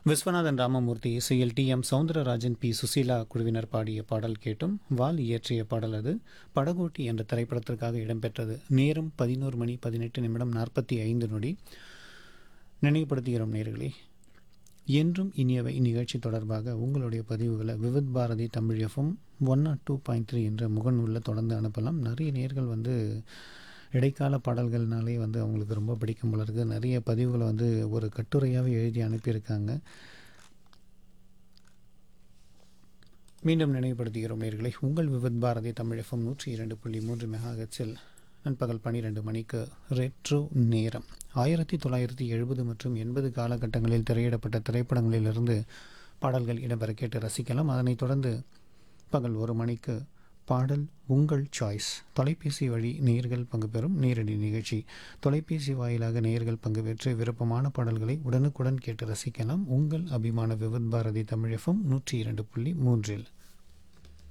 விஸ்வநாதன் ராமமூர்த்தி இசையில் T M Soundararajan P Susheela குழுவினர் பாடிய பாடல் கேட்டும் வால் இயற்றிய பாடல் அது படகோட்டி என்ற திரைப்படத்திற்காக இடம்பெற்றது நேரம் பதினோரு மணி பதினெட்டு நிமிடம் நாற்பத்தி ஐந்து நொடி நினைவுபடுத்துகிறோம் நேர்களே என்றும் இனியவை நிகழ்ச்சி தொடர்பாக உங்களுடைய பதிவுகளை Vividh Bharati Tamil FM one nought two point three என்ற முகநூலில் தொடர்ந்து அனுப்பலாம் நிறைய நேர்கள் வந்து இடைக்கால பாடல்கள்னாலே வந்து அவங்களுக்கு ரொம்ப பிடிக்கும் போல இருக்குது நிறைய பதிவுகளை வந்து ஒரு கட்டுரையாகவே எழுதி அனுப்பியிருக்காங்க மீண்டும் நினைவுபடுத்துகிறோம் நேர்களை உங்கள் விவித் பாரதி தமிழ் எஃப்எம் நூற்றி இரண்டு புள்ளி மூன்று மெகாஹெட்ஸில் நண்பகல் பன்னிரெண்டு மணிக்கு ரெட்ரோ நேரம் ஆயிரத்தி தொள்ளாயிரத்தி எழுபது மற்றும் எண்பது காலகட்டங்களில் திரையிடப்பட்ட திரைப்படங்களிலிருந்து பாடல்கள் இடம்பெற கேட்டு ரசிக்கலாம் அதனைத் தொடர்ந்து பகல் ஒரு மணிக்கு பாடல் உங்கள் சாய்ஸ் தொலைபேசி வழி நேர்கள் பங்கு பெறும் நேரடி நிகழ்ச்சி தொலைபேசி வாயிலாக நேர்கள் பங்கு பெற்று விருப்பமான பாடல்களை உடனுக்குடன் கேட்டு ரசிக்கலாம் உங்கள் அபிமான விவித் பாரதி தமிழ் எஃப்எம் நூற்றி இரண்டு புள்ளி மூன்றில்